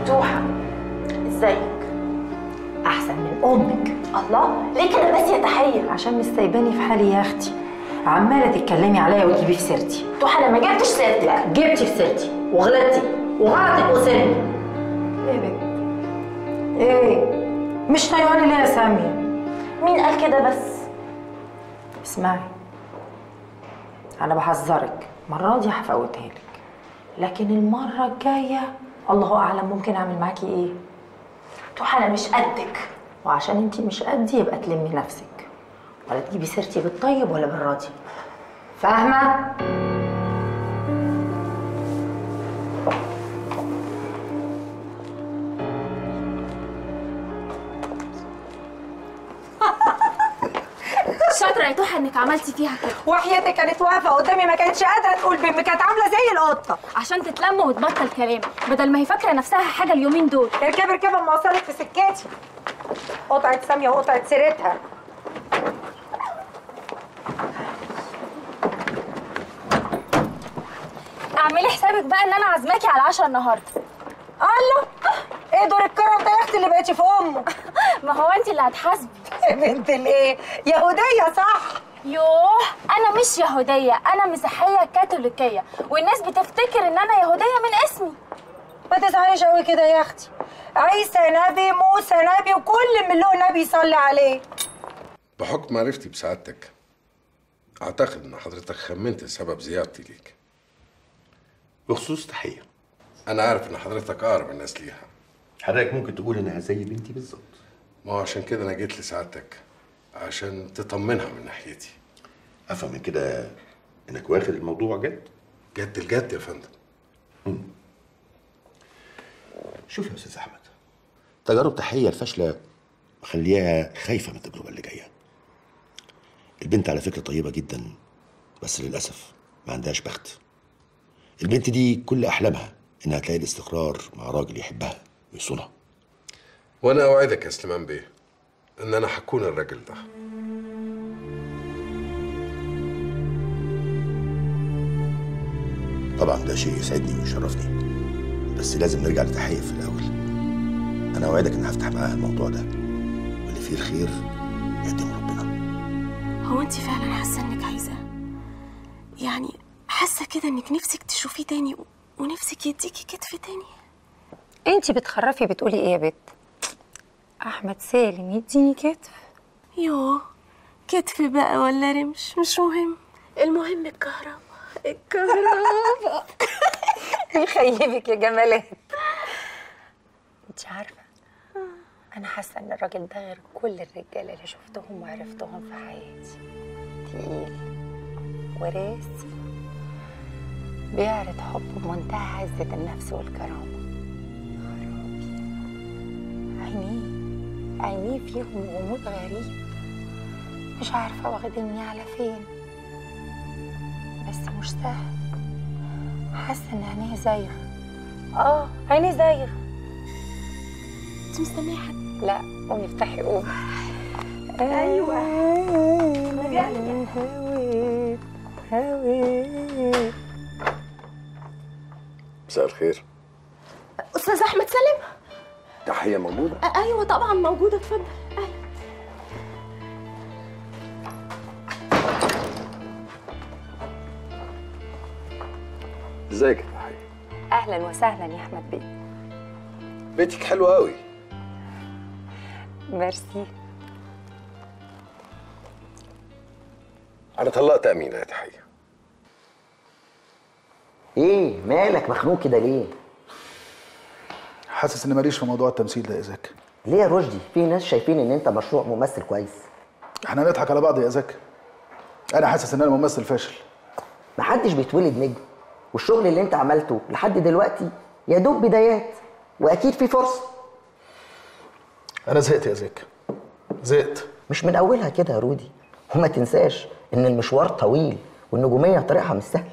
توحة ازيك احسن من امك الله ليه كده بس يا تحيه عشان مش سايباني في حالي يا اختي عماله تتكلمي عليا وتجيبي في سيرتي توحة انا ما جبتش سيرتك جبتي في سيرتي وغلطتي وغلطك وصلني ايه بك ايه مش طيراني ليه يا ساميه مين قال كده بس اسمعي انا بحذرك المره دي هفوتها لك لكن المره الجايه الله اعلم ممكن اعمل معاكي ايه توحة انا مش قدك وعشان انتي مش قدي يبقى تلمي نفسك ولا تجيبي سيرتي بالطيب ولا بالراضي فاهمه شاطره يا توحة انك عملتي فيها كده وحياتي كانت واقفه قدامي ما كانتش قادره تقول بم كانت عامله زي القطه عشان تتلم وتبطل كلام بدل ما هي فاكره نفسها حاجه اليومين دول اركبي اركبي اما اوصلك في سكتي قطعه ساميه وقطعه سيرتها اعملي حسابك بقى ان انا عازماكي على العشاء النهارده الله ايه دور الكرم ده يا اختي اللي بقيتي في امه ما هو انت اللي هتحاسبي يا بنت الايه يهوديه صح يوه انا مش يهوديه انا مسيحيه كاثوليكيه والناس بتفتكر ان انا يهوديه من اسمي ما تزعليش قوي كده يا اختي عيسى نبي موسى نبي وكل من له نبي يصلي عليه بحكم معرفتي بسعادتك اعتقد ان حضرتك خمنت سبب زيارتي ليك بخصوص تحيه انا عارف ان حضرتك اقرب الناس ليها حضرتك ممكن تقول انها زي بنتي بالظبط ما هو عشان كده انا جيت لسعادتك عشان تطمنها من ناحيتي افهم من كده انك واخد الموضوع جد جد الجد يا فندم شوف يا استاذ احمد تجارب تحيه الفاشله مخليها خايفه من التجربه اللي جايه البنت على فكره طيبه جدا بس للاسف ما عندهاش بخت البنت دي كل احلامها انها تلاقي الاستقرار مع راجل يحبها ويصونها وانا اوعدك يا سليمان بيه ان انا هكون الراجل ده طبعا ده شيء يسعدني ويشرفني بس لازم نرجع لتحيه في الاول انا اوعدك ان هفتح معاها الموضوع ده واللي فيه الخير يقدمه ربنا هو انت فعلا حاسه انك عايزاه يعني حاسه كده انك نفسك تشوفيه تاني و- ونفسك يديكي كتف تاني انتي بتخرفي بتقولي ايه يا بت احمد سالم يديني كتف يوه كتف بقى ولا رمش مش مهم المهم الكهرباء الكهرباء يخيبك يا جمالات انت عارفه انا حاسه ان الراجل ده غير كل الرجاله اللي شفتهم وعرفتهم في حياتي تقيل وراسي بيعرض حبه بمنتهى عزة النفس والكرامة خرابي عينيه عينيه فيهم غموض غريب مش عارفة واخدني على فين بس مش سهل حاسة ان عينيه زايغة اه عينيه زايغة انت مستنيه حد لا قومي افتحي قومي ايوه هويت هويت مساء الخير استاذ احمد سالم تحيه موجوده آه، ايوه طبعا موجوده اتفضل أهلا. ازيك يا تحيه اهلا وسهلا يا احمد بيه بيتك حلو قوي ميرسي انا طلقت امينه يا تحيه ايه مالك مخنوق كده ليه؟ حاسس ان ماليش في موضوع التمثيل ده يا زكي ليه يا رشدي؟ في ناس شايفين ان انت مشروع ممثل كويس احنا نضحك على بعض يا زكي انا حاسس ان انا ممثل فاشل محدش بيتولد نجم والشغل اللي انت عملته لحد دلوقتي يا دوب بدايات واكيد في فرصه انا زهقت يا زكي زهقت مش من اولها كده يا رودي وما تنساش ان المشوار طويل والنجوميه طريقها مش سهل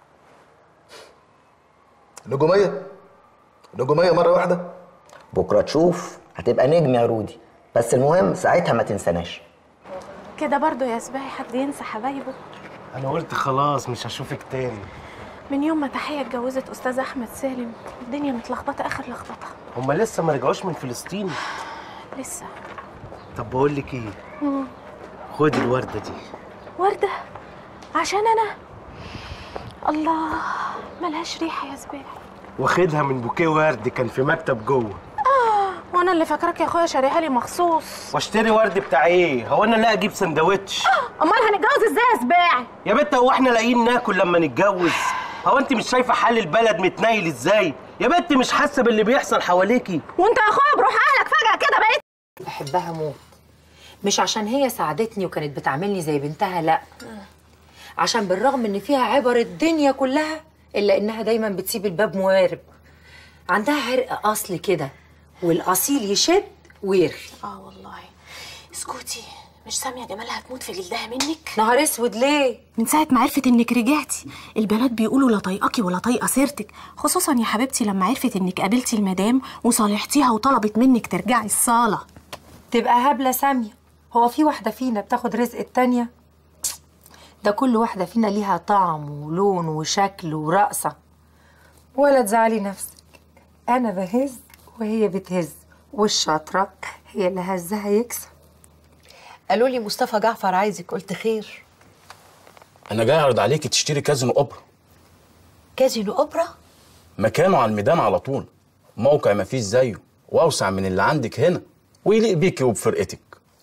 نجوميه نجوميه مره واحده بكره تشوف هتبقى نجم يا رودي بس المهم ساعتها ما تنساناش كده برضو يا سباعي حد ينسى حبايبه انا قلت خلاص مش هشوفك تاني من يوم ما تحية اتجوزت أستاذ أحمد سالم الدنيا متلخبطة آخر لخبطة هما لسه ما رجعوش من فلسطين لسه طب بقول لك ايه مم. خدي الورده دي وردة عشان أنا الله ملهاش ريحة يا زباع واخدها من بوكيه ورد كان في مكتب جوه وأنا اللي فاكراك يا أخويا شاريها لي مخصوص واشتري ورد بتاع ايه هو انا لا اجيب سندوتش أمال هنتجوز إزاي يا زباعي يا بنت هو احنا لاقيين ناكل لما نتجوز هو انت مش شايفه حال البلد متنيل ازاي يا بنت مش حاسه باللي بيحصل حواليكي وأنت يا أخويا بروح أهلك فجأة كده بقيت بحبها موت مش عشان هي ساعدتني وكانت بتعاملني زي بنتها لا عشان بالرغم ان فيها عبر الدنيا كلها الا انها دايما بتسيب الباب موارب عندها عرق اصل كده والاصيل يشد ويرخي آه والله اسكتي مش سامية جمالها هتموت في جلدها منك نهار اسود ليه من ساعة ما عرفت انك رجعتي البنات بيقولوا لا طايقاكي ولا طايقة سيرتك خصوصا يا حبيبتي لما عرفت انك قابلتي المدام وصالحتيها وطلبت منك ترجعي الصالة تبقى هبله ساميه هو في واحده فينا بتاخد رزق التانيه ده كل واحده فينا ليها طعم ولون وشكل ورقصه ولا تزعلي نفسك انا بهز وهي بتهز والشاطره هي اللي هزها يكسب قالوا لي مصطفى جعفر عايزك قلت خير انا جاي اعرض عليكي تشتري كازينو اوبرا كازينو اوبرا مكانه على الميدان على طول موقع ما فيش زيه واوسع من اللي عندك هنا ويليق بيكي وبفرقتك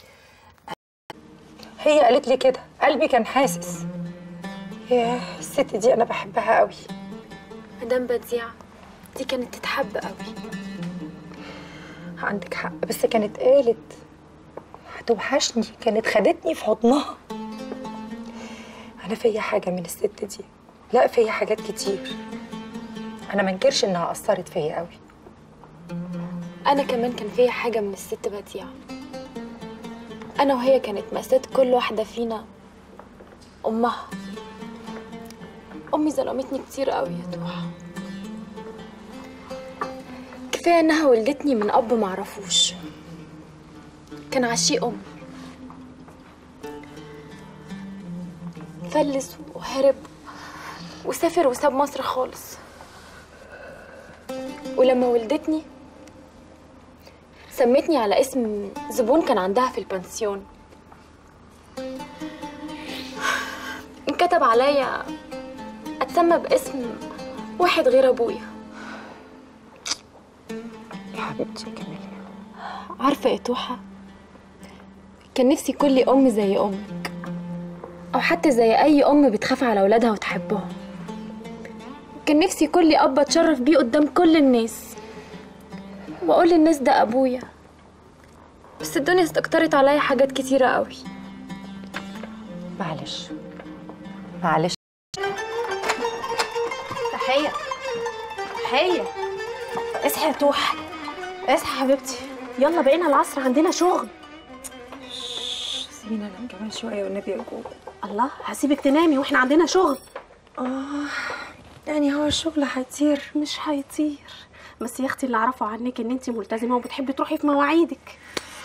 هي قالت لي كده قلبي كان حاسس ياه الست دي انا بحبها قوي مدام بديع دي كانت تتحب قوي عندك حق بس كانت قالت هتوحشني كانت خدتني في حضنها انا فيا حاجه من الست دي لا فيا حاجات كتير انا منكرش انها اثرت فيا قوي انا كمان كان فيا حاجه من الست بديع انا وهي كانت مأساة كل واحده فينا امها امي ظلمتني كتير قوي يا توحة كفايه انها ولدتني من اب معرفوش كان عشيق امي فلس وهرب وسافر وساب مصر خالص ولما ولدتني سمتني على اسم زبون كان عندها في البنسيون انكتب عليا اتسمى باسم واحد غير ابويا يا حبيبتي كملي عارفه يا توحة كان نفسي يكون لي ام زي امك او حتى زي اي ام بتخاف على اولادها وتحبهم كان نفسي يكون لي اب اتشرف بيه قدام كل الناس واقول للناس ده ابويا بس الدنيا استكترت عليا حاجات كتيره قوي معلش معلش تحية تحية اصحي يا توحة اصحي حبيبتي يلا بقينا العصر عندنا شغل سيبينا ننام كمان شويه والنبي يا جوجو الله هسيبك تنامي واحنا عندنا شغل اه يعني هو الشغل هيطير مش هيطير بس يا اختي اللي اعرفه عنك ان انت ملتزمه وبتحبي تروحي في مواعيدك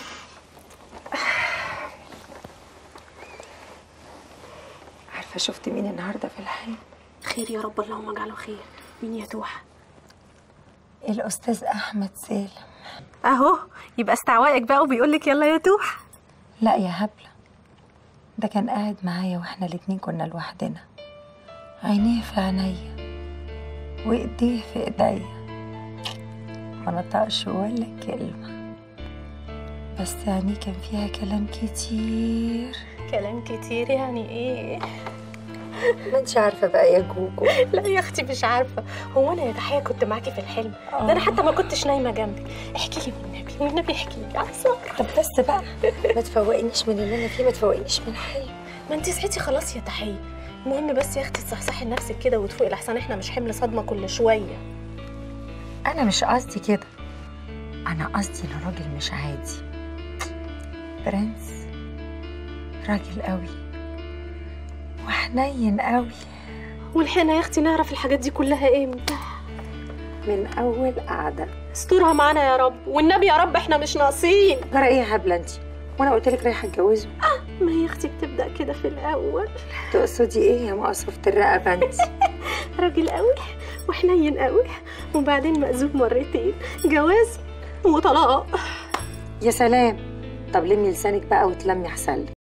عارفه شفت مين النهارده في الحلم خير يا رب اللهم اجعله خير مين يا توحة الاستاذ احمد سالم اهو يبقى استعوائك بقى وبيقول لك يلا يا توحة لا يا هبله ده كان قاعد معايا واحنا الاتنين كنا لوحدنا عينيه في عينيا وايديه في ايديا ما نطقش ولا كلمه بس عينيه كان فيها كلام كتير كلام كتير يعني ايه ما انت عارفه بقى يا جوجو لا يا اختي مش عارفه هو انا يا تحيه كنت معاكي في الحلم ده انا حتى ما كنتش نايمه جنبك احكي لي والنبي والنبي احكي لي على الصبر طب بس بقى ما تفوقنيش من اللي انا فيه ما تفوقنيش من الحلم ما انت صحيتي خلاص يا تحيه المهم بس يا اختي تصحصحي لنفسك كده وتفوقي لحسن احنا مش حمل صدمه كل شويه انا مش قصدي كده انا قصدي انه راجل مش عادي برنس راجل قوي وحنين قوي ولحقنا يا اختي نعرف الحاجات دي كلها امتى من اول قعده استرها معانا يا رب والنبي يا رب احنا مش ناقصين جرى ايه يا هبله انت وانا قلت لك رايحه اتجوزه ما هي اختي بتبدا كده في الاول تقصدي ايه يا مقصوفه الرقبه انت راجل قوي وحنين قوي وبعدين مأذوب مرتين جواز وطلاق يا سلام طب لمي لسانك بقى وتلمي احسن لك